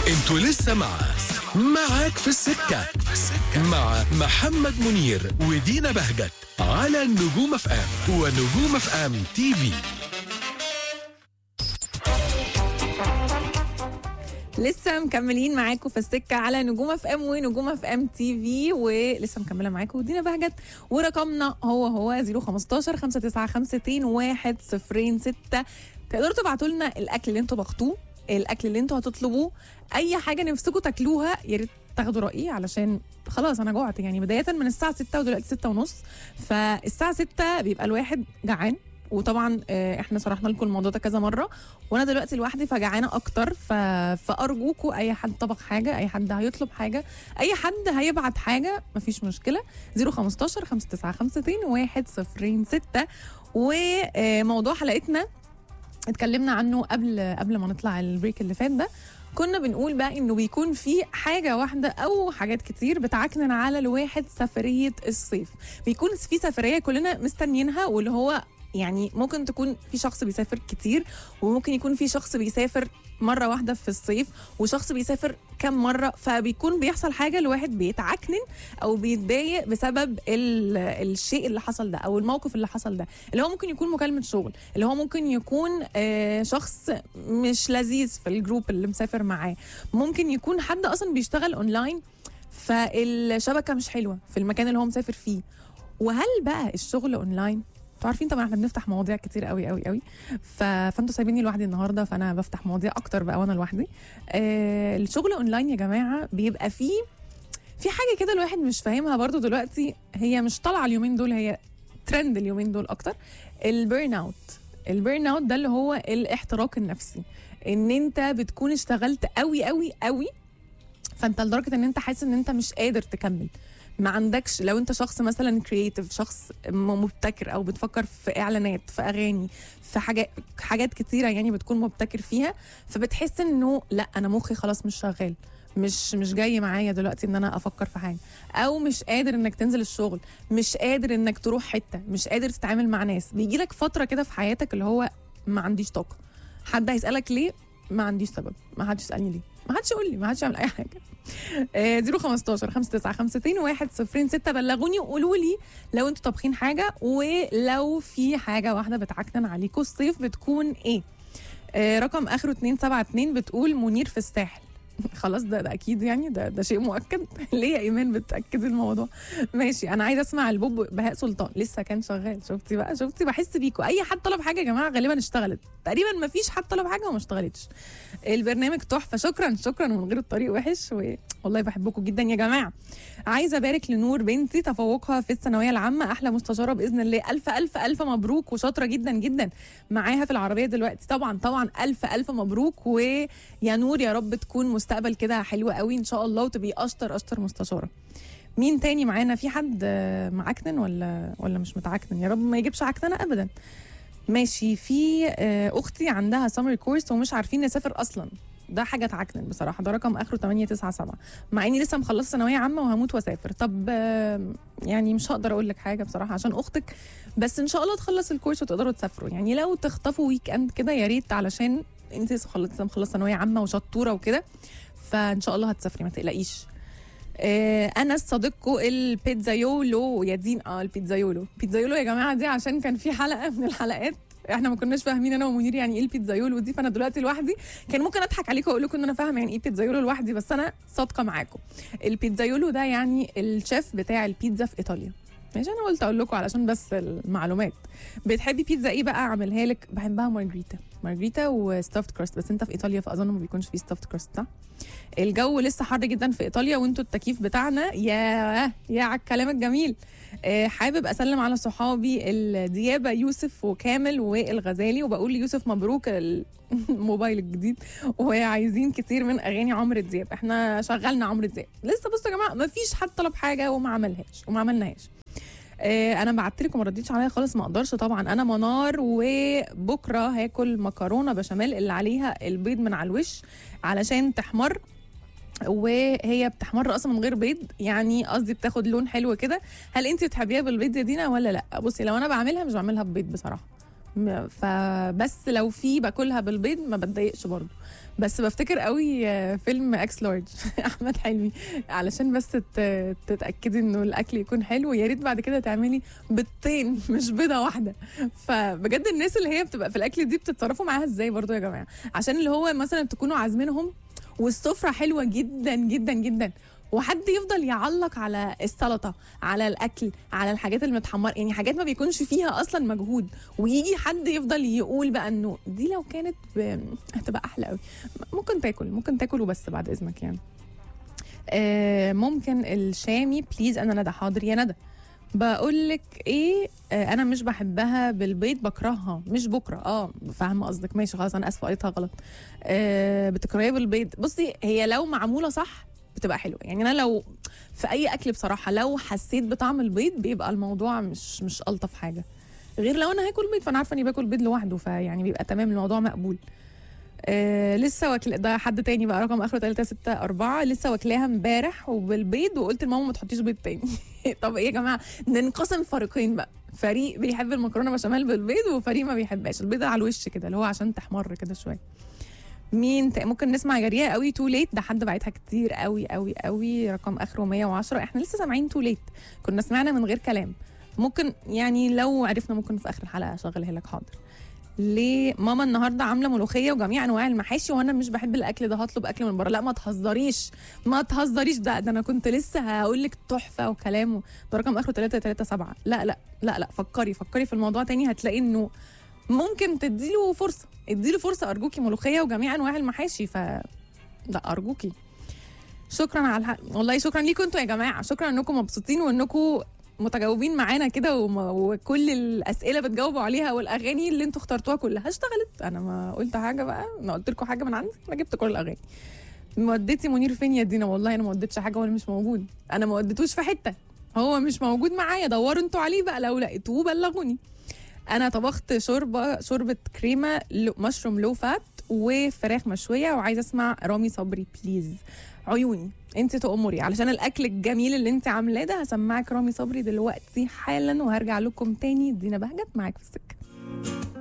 انتوا لسه مع معاك في السكة مع محمد منير ودينا بهجت على النجوم اف ام ونجوم اف ام تي في لسه مكملين معاكم في السكه على نجوم اف ام ونجوم اف ام تي في ولسه مكمله معاكم ودينا بهجت ورقمنا هو هو 015 5952 106 تقدروا تبعتوا لنا الاكل اللي انتوا باختوه الاكل اللي انتوا هتطلبوه اي حاجه نفسكم تاكلوها يا ريت تاخدوا رايي علشان خلاص انا جوعت يعني بدايه من الساعه 6 ودلوقتي 6 ونص فالساعه 6 بيبقى الواحد جعان وطبعا آه، احنا شرحنا لكم الموضوع ده كذا مره وانا دلوقتي لوحدي فجعانه اكتر ف... فارجوكوا اي حد طبخ حاجه اي حد هيطلب حاجه اي حد هيبعت حاجه مفيش مشكله 015 5952 106 وموضوع حلقتنا اتكلمنا عنه قبل قبل ما نطلع البريك اللي فات ده كنا بنقول بقى انه بيكون في حاجه واحده او حاجات كتير بتعكنن على الواحد سفريه الصيف بيكون في سفريه كلنا مستنيينها واللي هو يعني ممكن تكون في شخص بيسافر كتير وممكن يكون في شخص بيسافر مرة واحدة في الصيف وشخص بيسافر كم مرة فبيكون بيحصل حاجة الواحد بيتعكنن أو بيتضايق بسبب ال- الشيء اللي حصل ده أو الموقف اللي حصل ده اللي هو ممكن يكون مكالمة شغل اللي هو ممكن يكون آه، شخص مش لذيذ في الجروب اللي مسافر معاه ممكن يكون حد أصلا بيشتغل أونلاين فالشبكة مش حلوة في المكان اللي هو مسافر فيه وهل بقى الشغل أونلاين انتوا عارفين طبعا احنا بنفتح مواضيع كتير قوي قوي قوي ف... فانتوا سايبيني لوحدي النهارده فانا بفتح مواضيع اكتر بقى وانا لوحدي آه الشغل اونلاين يا جماعه بيبقى فيه في حاجه كده الواحد مش فاهمها برضو دلوقتي هي مش طالعه اليومين دول هي ترند اليومين دول اكتر البيرن اوت البيرن اوت ده اللي هو الاحتراق النفسي ان انت بتكون اشتغلت قوي قوي قوي فانت لدرجه ان انت حاسس ان انت مش قادر تكمل ما عندكش لو انت شخص مثلا كرييتيف شخص م- مبتكر او بتفكر في اعلانات في اغاني في حاجات حاجات كتيره يعني بتكون مبتكر فيها فبتحس انه لا انا مخي خلاص مش شغال مش مش جاي معايا دلوقتي ان انا افكر في حاجه او مش قادر انك تنزل الشغل مش قادر انك تروح حته مش قادر تتعامل مع ناس بيجي لك فتره كده في حياتك اللي هو ما عنديش طاقه حد هيسالك ليه ما عنديش سبب ما حدش يسالني ليه ما حدش يقول لي ما حدش يعمل اي حاجه آه، 015 5952 106 بلغوني وقولوا لي لو انتوا طابخين حاجه ولو في حاجه واحده بتعكنن عليكم الصيف بتكون ايه آه، رقم اخره 272 بتقول منير في الساحل خلاص ده, ده اكيد يعني ده ده شيء مؤكد ليه يا ايمان بتاكد الموضوع ماشي انا عايزه اسمع البوب بهاء سلطان لسه كان شغال شفتي بقى شفتي بحس بيكوا اي حد طلب حاجه يا جماعه غالبا اشتغلت تقريبا ما فيش حد طلب حاجه وما اشتغلتش البرنامج تحفه شكرا شكرا ومن غير الطريق وحش والله بحبكم جدا يا جماعه عايزه ابارك لنور بنتي تفوقها في الثانويه العامه احلى مستشاره باذن الله الف الف الف مبروك وشاطره جدا جدا معاها في العربيه دلوقتي طبعا طبعا الف الف مبروك ويا نور يا رب تكون مستقبل كده حلو قوي ان شاء الله وتبقي اشطر اشطر مستشاره مين تاني معانا في حد آه، معكنن ولا ولا مش متعكنن يا رب ما يجيبش عكننه ابدا ماشي في آه، اختي عندها سمر كورس ومش عارفين نسافر اصلا ده حاجه تعكنن بصراحه ده رقم اخره 897 مع اني لسه مخلصه ثانويه عامه وهموت واسافر طب آه، يعني مش هقدر اقول لك حاجه بصراحه عشان اختك بس ان شاء الله تخلص الكورس وتقدروا تسافروا يعني لو تخطفوا ويك اند كده يا ريت علشان انت لسه خلص- لسه مخلصه ثانويه عامه وشطوره وكده فان شاء الله هتسافري ما تقلقيش آه، انا صديقكم البيتزايولو يا دين اه البيتزايولو بيتزايولو يا جماعه دي عشان كان في حلقه من الحلقات احنا ما كناش فاهمين انا ومنير يعني ايه البيتزايولو دي فانا دلوقتي لوحدي كان ممكن اضحك عليكم واقول لكم ان انا فاهمه يعني ايه بيتزايولو لوحدي بس انا صادقه معاكم البيتزايولو ده يعني الشيف بتاع البيتزا في ايطاليا ماشي انا قلت اقول لكم علشان بس المعلومات بتحبي بيتزا ايه بقى اعملها لك بحبها مارجريتا مارجريتا وستافت كراست بس انت في ايطاليا فاظن ما بيكونش فيه ستافت كراست صح الجو لسه حر جدا في ايطاليا وانتوا التكييف بتاعنا يا يا على الكلام الجميل آه، حابب اسلم على صحابي الديابه يوسف وكامل والغزالي وبقول ليوسف مبروك الموبايل الجديد وعايزين كتير من اغاني عمرو دياب احنا شغلنا عمرو دياب لسه بصوا يا جماعه ما فيش حد طلب حاجه وما عملهاش وما عملناش آه، انا بعت لك وما رديتش عليا خالص ما اقدرش طبعا انا منار وبكره هاكل مكرونه بشاميل اللي عليها البيض من على الوش علشان تحمر وهي بتحمر اصلا من غير بيض يعني قصدي بتاخد لون حلو كده هل انت بتحبيها بالبيض يا دينا ولا لا بصي لو انا بعملها مش بعملها ببيض بصراحه م- فبس لو في باكلها بالبيض ما بتضايقش برضو بس بفتكر قوي آه، فيلم اكس لارج احمد حلمي علشان بس تت- تتاكدي انه الاكل يكون حلو يا ريت بعد كده تعملي بيضتين مش بيضه واحده فبجد الناس اللي هي بتبقى في الاكل دي بتتصرفوا معاها ازاي برضو يا جماعه عشان اللي هو مثلا تكونوا عازمينهم والسفره حلوه جدا جدا جدا وحد يفضل يعلق على السلطه على الاكل على الحاجات المتحمره يعني حاجات ما بيكونش فيها اصلا مجهود ويجي حد يفضل يقول بقى انه دي لو كانت ب... هتبقى احلى قوي ممكن تاكل ممكن تاكل وبس بعد اذنك يعني آه ممكن الشامي بليز انا ندى حاضر يا ندى بقول لك ايه آه انا مش بحبها بالبيض بكرهها مش بكره اه فاهمه قصدك ماشي خلاص انا اسفه قريتها غلط آه بتكرهيها بالبيض بصي هي لو معموله صح بتبقى حلوه يعني انا لو في اي اكل بصراحه لو حسيت بطعم البيض بيبقى الموضوع مش مش الطف حاجه غير لو انا هاكل بيض فانا عارفه اني باكل بيض لوحده فيعني بيبقى تمام الموضوع مقبول آه لسه واكل ده حد تاني بقى رقم اخره 3 6 4 لسه واكلاها امبارح وبالبيض وقلت لماما ما تحطيش بيض تاني طب ايه يا جماعه ننقسم فريقين بقى فريق بيحب المكرونه بشاميل بالبيض وفريق ما بيحبهاش البيض على الوش كده اللي هو عشان تحمر كده شويه مين تا- ممكن نسمع جريئه قوي تو ليت ده حد بعتها كتير قوي قوي قوي رقم اخره 110 احنا لسه سامعين تو ليت كنا سمعنا من غير كلام ممكن يعني لو عرفنا ممكن في اخر الحلقه اشغلها لك حاضر ليه ماما النهارده عامله ملوخيه وجميع انواع المحاشي وانا مش بحب الاكل ده هطلب اكل من بره لا ما تهزريش ما تهزريش ده ده انا كنت لسه هقول لك تحفه وكلام ده رقم اخره 337 لا لا لا لا فكري فكري في الموضوع تاني هتلاقي انه ممكن تديله فرصه اديله فرصه ارجوكي ملوخيه وجميع انواع المحاشي ف لا ارجوكي شكرا على الحق والله شكرا ليكم انتوا يا جماعه شكرا انكم مبسوطين وانكم متجاوبين معانا كده وم- وكل الاسئله بتجاوبوا عليها والاغاني اللي انتوا اخترتوها كلها اشتغلت انا ما قلت حاجه بقى انا قلت لكم حاجه من عندي انا جبت كل الاغاني مودتي منير فين يا دينا والله انا ما وديتش حاجه ولا مش موجود انا ما وديتوش في حته هو مش موجود معايا دوروا انتوا عليه بقى لو لقيتوه بلغوني انا طبخت شوربه شوربه كريمه لو- مشروم لو فات وفراخ مشويه وعايزه اسمع رامي صبري بليز عيوني انت تأمري علشان الاكل الجميل اللي انت عاملاه ده هسمعك رامي صبري دلوقتي حالا وهرجع لكم تاني دينا بهجت معاك في السكه